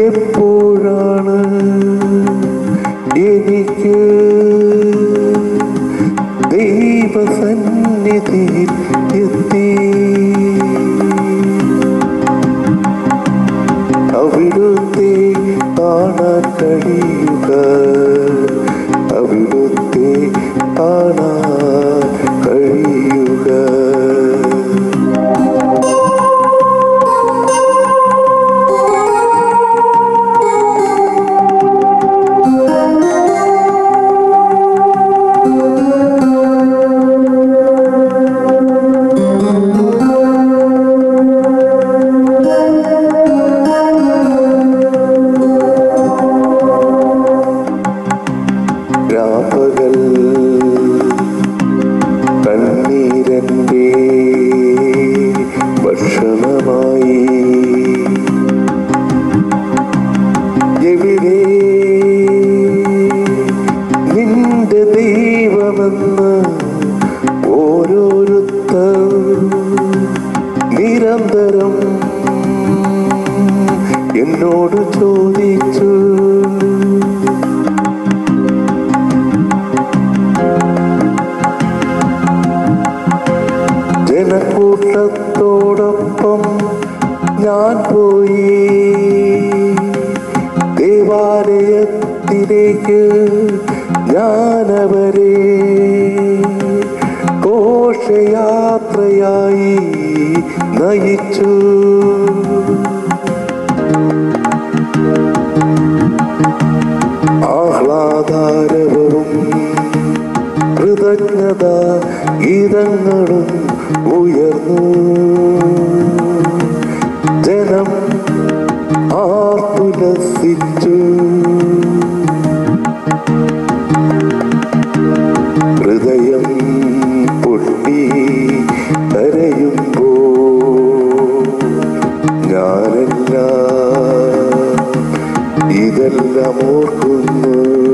എപ്പോഴാണ് എനിക്ക് ദൈവസന്നിധിയിൽ എത്തി അവിടുത്തെ കാണാൻ കഴിയുക അവിടുത്തെ കാണാൻ കഴിയുക രാപ്പകൽ കണ്ണീരൻ്റെ ഭക്ഷണമായി എവിടെ നിന്റെ ദൈവമെന്ന് ഓരോരുത്തർ നിരന്തരം എന്നോട് ചോദിച്ചു ജനക്കൂട്ടത്തോടൊപ്പം ഞാൻ പോയി ദേവാലയത്തിലേക്ക് ഞാനവരെ ഘോഷയാത്രയായി നയിച്ചു ആഹ്ലാദാരവവും കൃതജ്ഞത ഗീതങ്ങളും ഉയർന്നു ജനം ആർത്തുലസിച്ചു ഹൃദയം പൊട്ടി കരയുമ്പോ ഞാനെല്ലാം ഇതെല്ലാം ഓർക്കുന്നു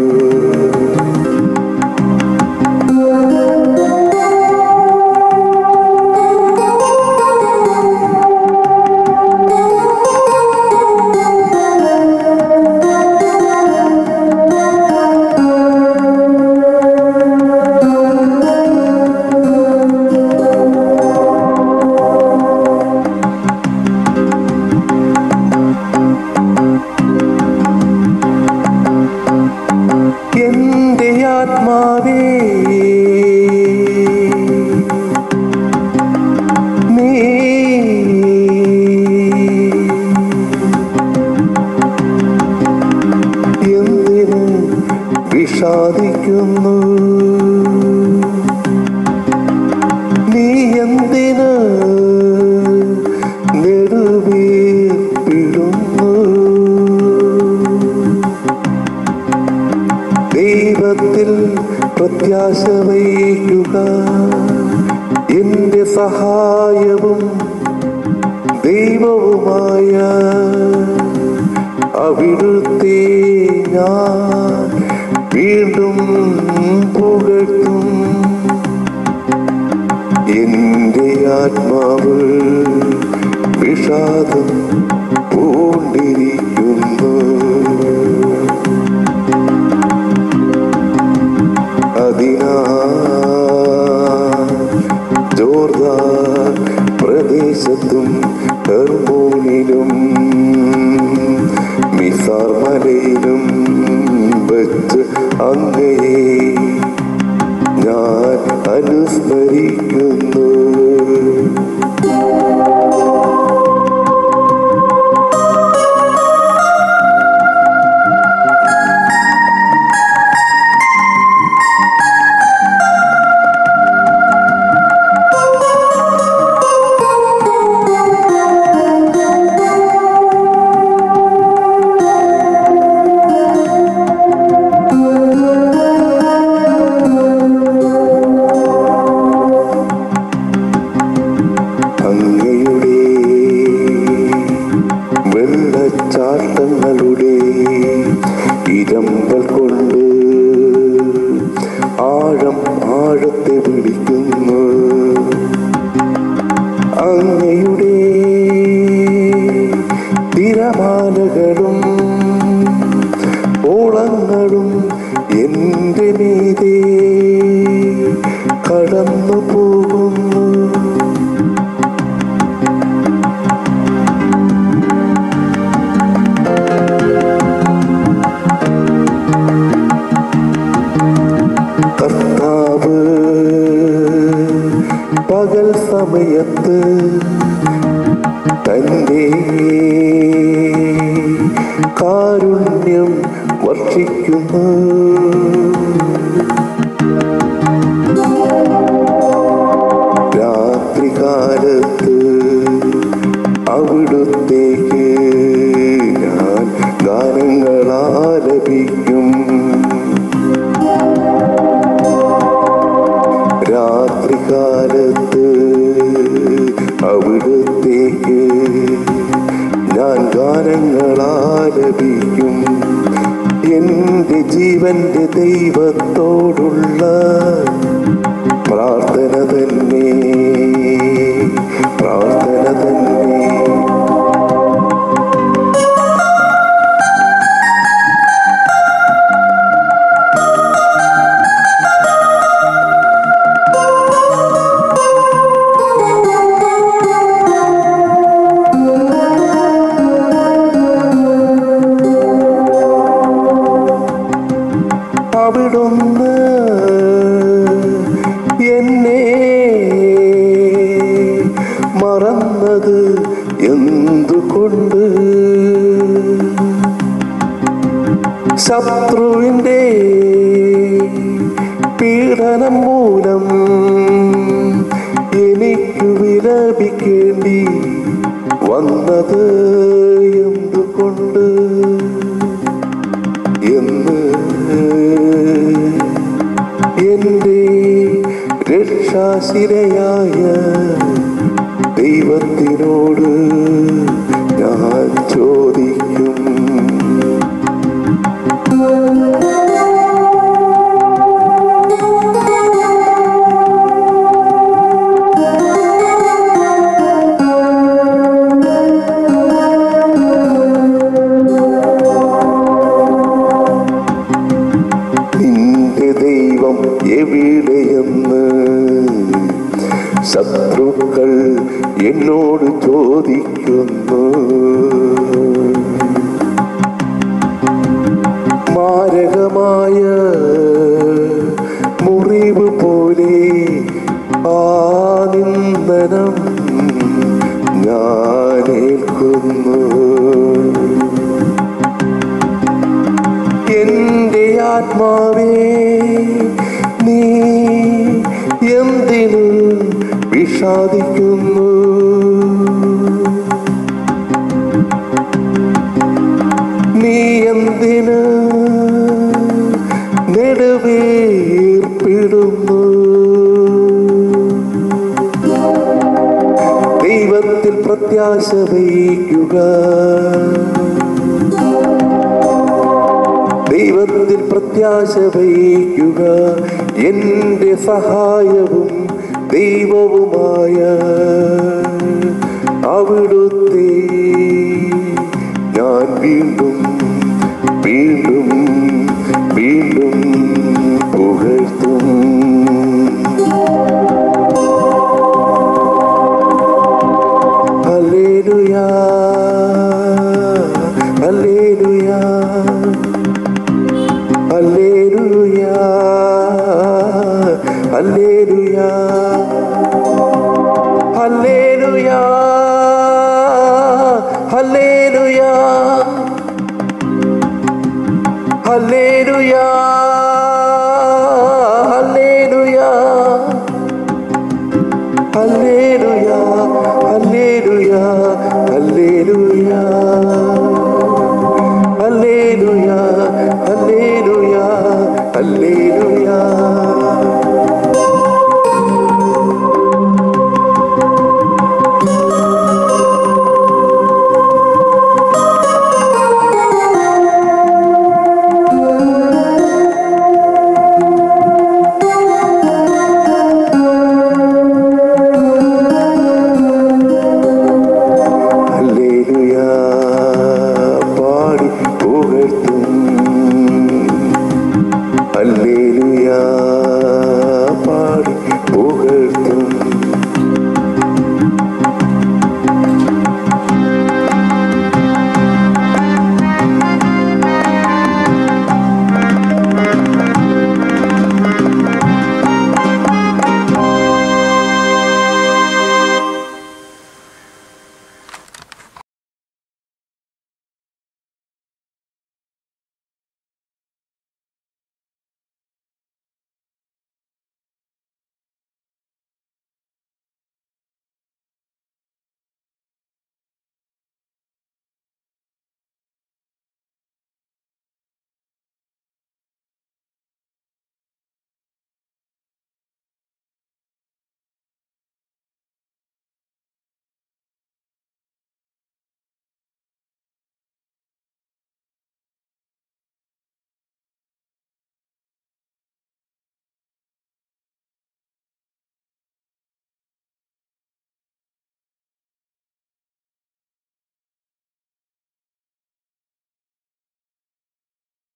എന്റെ ആത്മാവേ നീ എന്തിന് വിഷാദിക്കുന്നു നീ എന്തിന് നെടുവീർപ്പിടുന്നു ദൈവത്തിൽ പ്രത്യാശ വയ്ക്കുക എന്റെ സഹായവും ദൈവവുമായ അവിടുത്തെ ഞാൻ വീണ്ടും പുകഴ്ത്തും എന്റെ ആത്മാവ് വിഷാദം പൂണ്ടിരിക്കുന്നു അതിനാ ജോർദാൻ പ്രദേശത്തും ഹെർമോനിലും മിസാർ മലയിലും വെച്ച് അങ്ങയെ ഞാൻ അനുസ്മരിക്കുന്നു അങ്ങയുടെ വെള്ളച്ചാട്ടങ്ങളുടെ ഇരമ്പൽ കൊണ്ട് ആഴം ആഴത്തെ വിളിക്കുന്നു അങ്ങയുടെ തിരമാല മലകളും ഓളങ്ങളും എൻ്റെ മീതെ കടന്നു പോകുന്നു കർത്താവ് പകൽ സമയത്ത് തന്റെ കാരുണ്യം വർഷിക്കുന്നു രാത്രികാലത്ത് അവിടുത്തേക്ക് ഞാൻ ഗാനങ്ങൾ ആലപിക്കും രാത്രികാലത്ത് അവിടുത്തേക്ക് ഞാൻ ഗാനങ്ങൾ ആലപിക്കും എൻ്റെ ജീവന്റെ ദൈവത്തോടുള്ള പ്രാർത്ഥന തന്നെ പ്രാർത്ഥന തന്നെ അവിടുന്ന് എന്നെ മറന്നത് എന്തുകൊണ്ട് ശത്രുവിൻ്റെ പീഡനം മൂലം എനിക്ക് വിലപിക്കേണ്ടി വന്നത് എന്തുകൊണ്ട് എന്ന് എൻ്റെ രക്ഷാശിരയായ ദൈവത്തിനോട് ഞാൻ ചോദിക്കും നിന്റെ ദൈവം എവിടെയെന്ന് ശത്രുക്കൾ എന്നോട് ചോദിക്കുന്നു മാരകമായ മുറിവ് പോലെ ആ നിന്ദനം ഞാനേൽക്കുന്നു എന്റെ ആത്മാവേ നീ എന്തിനു വിഷാദിക്കുന്നു നീ എന്തിന് നെടുവേർപ്പിടുന്നു ദൈവത്തിൽ പ്രത്യാശ വയ്ക്കുക ദൈവത്തിൽ പ്രത്യാശ വയ്ക്കുക എൻ്റെ സഹായവും ദൈവവുമായ അവിടുത്തെ ഞാൻ വീണ്ടും വീണ്ടും വീണ്ടും പുകഴ്ത്തും ഹല്ലേലൂയ ഹല്ലേലൂയ